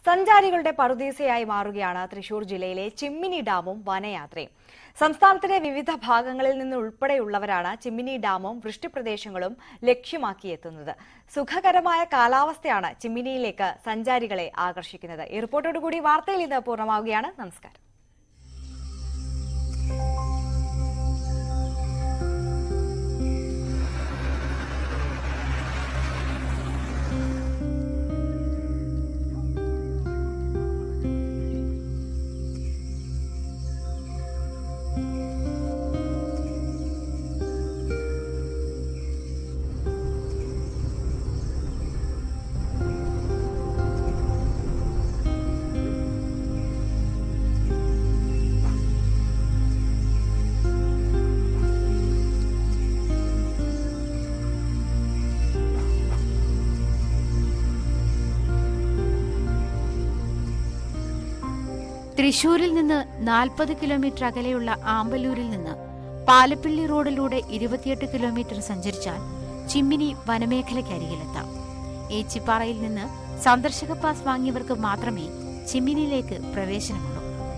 സഞ്ചാരികളുടെ പറുദീസയായി മാറുകയാണ് തൃശൂർ ജില്ലയിലെ ചിമ്മിനി ഡാമും വനയാത്രയും സംസ്ഥാനത്തിന്റെ വിവിധ ഭാഗങ്ങളിൽ നിന്ന് ഉൾപ്പെടെയുള്ളവരാണ് ചിമ്മിനി ഡാമും വൃഷ്ടിപ്രദേശങ്ങളും ലക്ഷ്യമാക്കിയെത്തുന്നത് സുഖകരമായ കാലാവസ്ഥയാണ് ചിമ്മിനിയിലേക്ക് സഞ്ചാരികളെ ആകർഷിക്കുന്നത് ഈ റിപ്പോർട്ടോടുകൂടി വാർത്തയിൽ ഇത് പൂർണ്ണമാവുകയാണ് നമസ്കാരം തൃശൂരിൽ നിന്ന് നാൽപ്പത് കിലോമീറ്റർ അകലെയുള്ള ആമ്പല്ലൂരിൽ നിന്ന് പാലപ്പിള്ളി റോഡിലൂടെ ഇരുപത്തിയെട്ട് കിലോമീറ്റർ സഞ്ചരിച്ചാൽ ചിമ്മിനി വനമേഖലയ്ക്കരികിലെത്താം ഏച്ചിപ്പാറയിൽ നിന്ന് സന്ദർശക പാസ് വാങ്ങിയവർക്ക് മാത്രമേ ചിമ്മിനിയിലേക്ക് പ്രവേശനമുള്ളൂ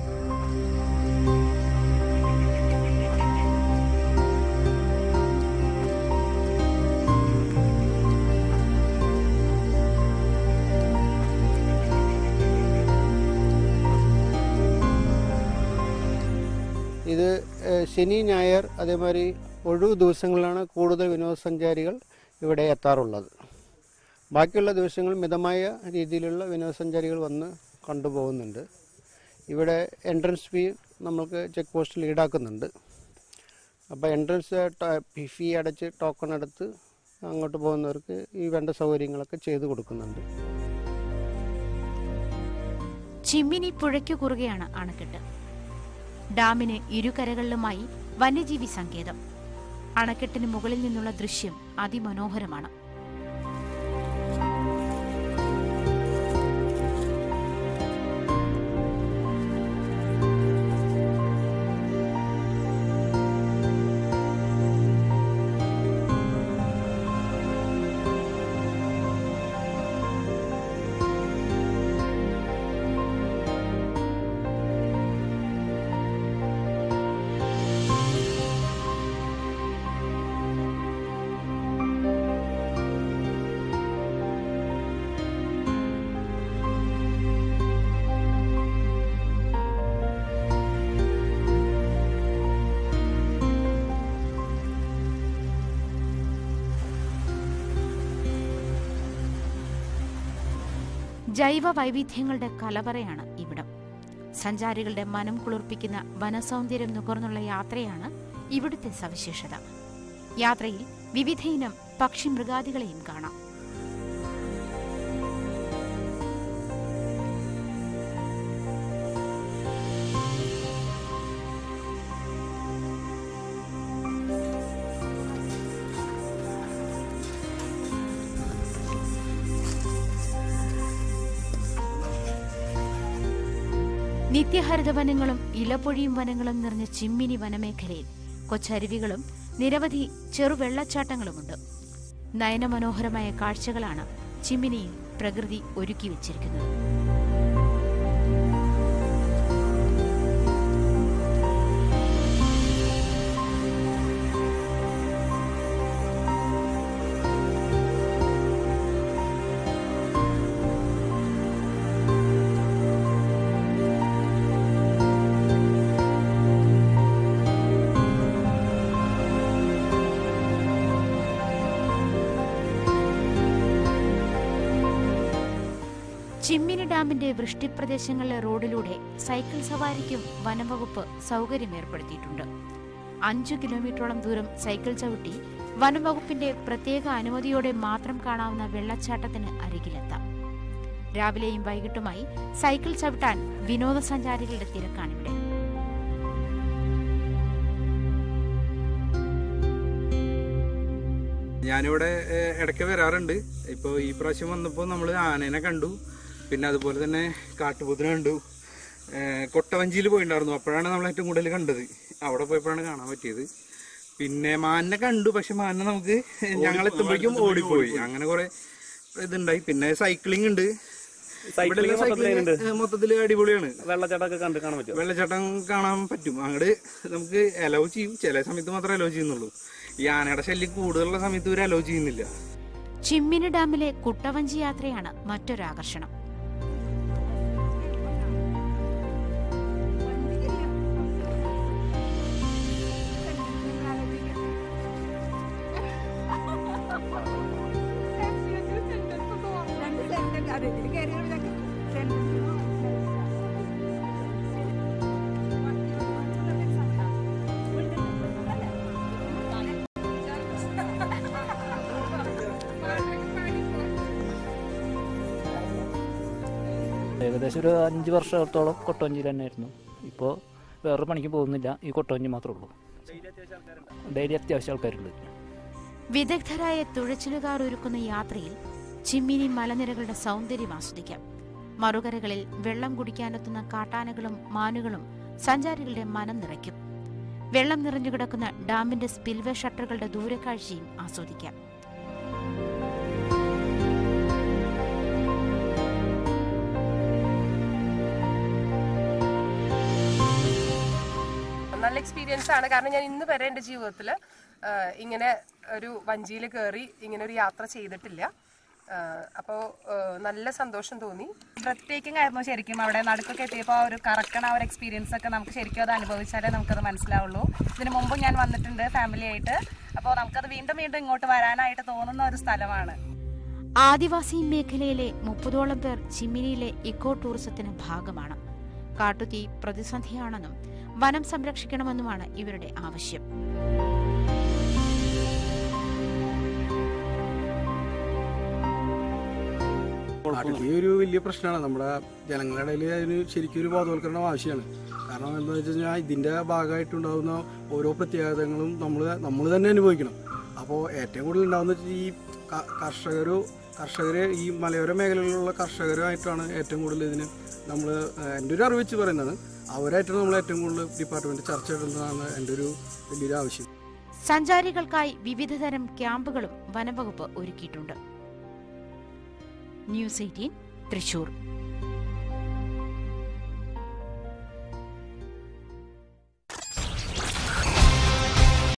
ഇത് ഏഹ്, ശനി ഞായർ അതേമാതിരി ഒഴിവ് ദിവസങ്ങളിലാണ് കൂടുതൽ വിനോദസഞ്ചാരികൾ ഇവിടെ എത്താറുള്ളത് ബാക്കിയുള്ള ദിവസങ്ങൾ മിതമായ രീതിയിലുള്ള വിനോദസഞ്ചാരികൾ വന്ന് കണ്ടുപോകുന്നുണ്ട് ഇവിടെ എൻട്രൻസ് ഫീ നമ്മൾക്ക് ചെക്ക് പോസ്റ്റിൽ ഈടാക്കുന്നുണ്ട് അപ്പോൾ എൻട്രൻസ് ഫീ അടച്ച് ടോക്കൺ എടുത്ത് അങ്ങോട്ട് പോകുന്നവർക്ക് ഈ വേണ്ട സൗകര്യങ്ങളൊക്കെ ചെയ്തു കൊടുക്കുന്നുണ്ട് ചിമ്മിനി പുഴയ്ക്കു കുറുകെയാണ് അണക്കെട്ട് ഡാമിന് ഇരുകരകളിലുമായി വന്യജീവി സങ്കേതം അണക്കെട്ടിന് മുകളിൽ നിന്നുള്ള ദൃശ്യം അതിമനോഹരമാണ് ജൈവ വൈവിധ്യങ്ങളുടെ കലവറയാണ് ഇവിടം സഞ്ചാരികളുടെ മനം കുളിർപ്പിക്കുന്ന വനസൗന്ദര്യം നുകർന്നുള്ള യാത്രയാണ് ഇവിടുത്തെ സവിശേഷത യാത്രയിൽ വിവിധയിനം പക്ഷി മൃഗാദികളെയും കാണാം നിത്യഹരിത വനങ്ങളും ഇലപ്പൊഴിയും വനങ്ങളും നിറഞ്ഞ ചിമ്മിനി വനമേഖലയിൽ കൊച്ചരുവികളും നിരവധി ചെറുവെള്ളച്ചാട്ടങ്ങളുമുണ്ട് നയനമനോഹരമായ കാഴ്ചകളാണ് ചിമ്മിനിയിൽ പ്രകൃതി ഒരുക്കി വച്ചിരിക്കുന്നത് ചിമ്മിനി ഡാമിന്റെ വൃഷ്ടിപ്രദേശങ്ങളിലെ റോഡിലൂടെ സൈക്കിൾ സവാരിക്കും വനംവകുപ്പ് സൗകര്യം ഏർപ്പെടുത്തിയിട്ടുണ്ട് അഞ്ചു കിലോമീറ്ററോളം ദൂരം സൈക്കിൾ ചവിട്ടി വനംവകുപ്പിന്റെ പ്രത്യേക അനുമതിയോടെ മാത്രം കാണാവുന്ന വെള്ളച്ചാട്ടത്തിന് അരികിലെത്താം രാവിലെയും വൈകിട്ടുമായി സൈക്കിൾ ചവിട്ടാൻ വിനോദസഞ്ചാരികളുടെ തിരക്കാണിവിടെ ഞാനിവിടെ ഏഹ്, ഇടയ്ക്ക് വരാറുണ്ട് ഇപ്പോൾ ഈ പ്രാവശ്യം വന്നപ്പോൾ നമ്മൾ ആനേനെ കണ്ടു പിന്നെ അതുപോലെ തന്നെ കാട്ടുപോത്തിനെ കണ്ടു ഏഹ്, കൊട്ടവഞ്ചിയിൽ പോയിട്ടുണ്ടായിരുന്നു അപ്പോഴാണ് നമ്മൾ ഏറ്റവും കൂടുതൽ കണ്ടത് അവിടെ പോയപ്പോഴാണ് കാണാൻ പറ്റിയത് പിന്നെ മാനിനെ കണ്ടു പക്ഷെ മാനിനെ നമുക്ക് ഞങ്ങൾ എത്തുമ്പോഴേക്കും ഓടിപ്പോയി അങ്ങനെ കുറെ ഇതുണ്ടായി പിന്നെ സൈക്ലിംഗ് ഉണ്ട് സൈക്ലിംഗ് മൊത്തത്തിൽ എങ്ങനെയുണ്ട് മൊത്തത്തിൽ അടിപൊളിയാണ് വെള്ളച്ചാട്ടമൊക്കെ കണ്ട് കാണാൻ പറ്റുമോ വെള്ളച്ചാട്ടം കാണാൻ പറ്റും അങ്ങോട്ട് നമുക്ക് അലോ ചെയ്യും ചില സമയത്ത് മാത്രമേ അലോ ചെയ്യുന്നുള്ളൂ ഈ ആനയുടെ ശല്യം കൂടുതലുള്ള സമയത്ത് ഇവർ അലോ ചെയ്യുന്നില്ല ചിമ്മിനി ഡാമിലെ കുട്ടവഞ്ചി യാത്രയാണ് മറ്റൊരു ആകർഷണം ഏകദേശം ഒരു അഞ്ച് വർഷത്തോളം കൊട്ടവഞ്ചിയിൽ തന്നെയായിരുന്നു ഇപ്പോൾ വേറൊരു പണിക്ക് പോകുന്നില്ല ഈ കൊട്ടവഞ്ചി മാത്രമേ ഉള്ളൂ ഡെയിലി അത്യാവശ്യം ആൾക്കാരുണ്ട് വിദഗ്ധരായ തുഴച്ചിലുകാർ ഒരുക്കുന്ന യാത്രയിൽ ചിമ്മിനി മലനിരകളുടെ സൗന്ദര്യം ആസ്വദിക്കാം മറുകരകളിൽ വെള്ളം കുടിക്കാനെത്തുന്ന കാട്ടാനകളും മാനുകളും സഞ്ചാരികളുടെ മനം നിറയ്ക്കും വെള്ളം നിറഞ്ഞുകിടക്കുന്ന ഡാമിന്റെ സ്പിൽവേ ഷട്ടറുകളുടെ ദൂരക്കാഴ്ചയും ആസ്വദിക്കാം നല്ല എക്സ്പീരിയൻസ് ആണ് കാരണം ഞാൻ ഇന്ന് വരെ എൻ്റെ ജീവിതത്തിൽ ഇങ്ങനെ ഒരു വഞ്ചിയിൽ കയറി ഇങ്ങനെ ഒരു യാത്ര ചെയ്തിട്ടില്ല അപ്പോൾ നല്ല സന്തോഷം തോന്നി ബ്രത്തേക്കിംഗ് ആയിരുന്നു ശരിക്കും അവിടെ നടുക്കൊക്കെ എത്തിയപ്പോൾ ആ ഒരു കറക്കണ ആ ഒരു എക്സ്പീരിയൻസ് ഒക്കെ നമുക്ക് ശരിക്കും അത് അനുഭവിച്ചാലേ നമുക്കത് മനസ്സിലാവുള്ളൂ ഇതിനു മുമ്പ് ഞാൻ വന്നിട്ടുണ്ട് ഫാമിലി ആയിട്ട് അപ്പോൾ നമുക്കത് വീണ്ടും വീണ്ടും ഇങ്ങോട്ട് വരാനായിട്ട് തോന്നുന്ന ഒരു സ്ഥലമാണ് ആദിവാസി മേഖലയിലെ മുപ്പതോളം പേർ ചിമ്മിനിയിലെ ഇക്കോ ടൂറിസത്തിന് ഭാഗമാണ് കാട്ടുതീ പ്രതിസന്ധിയാണെന്നും വനം സംരക്ഷിക്കണമെന്നുമാണ് ഇവരുടെ ആവശ്യം ഈ ഒരു വലിയ പ്രശ്നമാണ് നമ്മുടെ ജനങ്ങളുടെ ഇടയിൽ അതിന് ശരിക്കും ഒരു ബോധവൽക്കരണം ആവശ്യമാണ് കാരണം എന്താണെന്ന് വെച്ച് കഴിഞ്ഞാൽ ഇതിൻ്റെ ഭാഗമായിട്ടുണ്ടാകുന്ന ഓരോ പ്രത്യേകതകളും നമ്മൾ നമ്മൾ തന്നെ അനുഭവിക്കണം അപ്പോൾ ഏറ്റവും കൂടുതൽ ഉണ്ടാകുന്ന ഈ ക- കർഷകരോ കർഷകരെ ഈ മലയോര മേഖലകളിലുള്ള കർഷകരുമായിട്ടാണ് ഏറ്റവും കൂടുതൽ ഇതിന് നമ്മൾ എൻ്റെ ഒരു അറിവ് വെച്ച് പറയുന്നത് അവരായിട്ടാണ് നമ്മൾ ഏറ്റവും കൂടുതൽ ഡിപ്പാർട്ട്മെൻറ്റ് ചർച്ച ഇടുന്നതാണ് എൻ്റെ ഒരു വലിയൊരു ആവശ്യം സഞ്ചാരികൾക്കായി വിവിധതരം ക്യാമ്പുകളും വനംവകുപ്പ് ഒരുക്കിയിട്ടുണ്ട് ന്യൂസ് എയ്റ്റീൻ തൃശൂർ